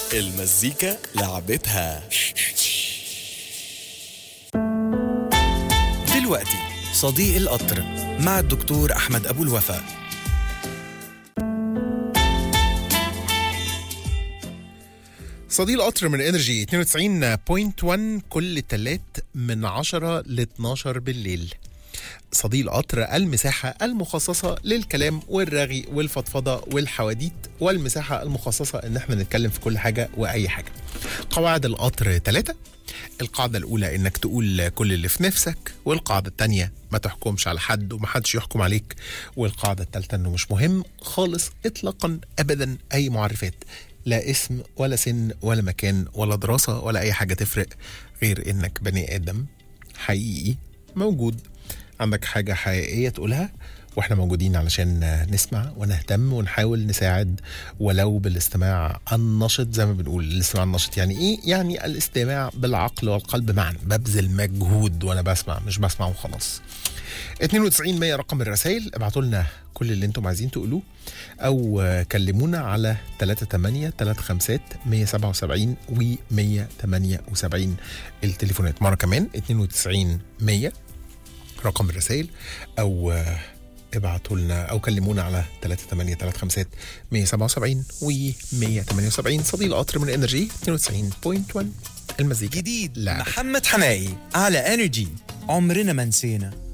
المزيكا لعبتها دلوقتي صديق القطر مع الدكتور أحمد أبو الوفا صديق القطر من انرجي 92.1 كل تلات من 10 ل 12 بالليل صديق القطر المساحة المخصصة للكلام والرغي والفضفضة والحواديت والمساحة المخصصة ان احنا نتكلم في كل حاجة واي حاجة قواعد القطر ثلاثة القاعدة الأولى إنك تقول كل اللي في نفسك والقاعدة التانية ما تحكمش على حد ومحدش يحكم عليك والقاعدة التالتة إنه مش مهم خالص إطلاقا أبدا أي معرفات لا اسم ولا سن ولا مكان ولا دراسة ولا أي حاجة تفرق غير إنك بني آدم حقيقي موجود عندك حاجة حقيقية تقولها واحنا موجودين علشان نسمع ونهتم ونحاول نساعد ولو بالاستماع النشط زي ما بنقول الاستماع النشط يعني ايه؟ يعني الاستماع بالعقل والقلب معا ببذل مجهود وانا بسمع مش بسمع وخلاص 92 100 رقم الرسائل ابعتوا لنا كل اللي انتم عايزين تقولوه او كلمونا على 38 35 177 و 178 التليفونات مره كمان 92 100 رقم الرسائل او آه، ابعتوا لنا او كلمونا على 3835 177 و 178 صديق القطر من انرجي 92.1 المزيكا جديد لا محمد حماقي على انرجي عمرنا ما نسينا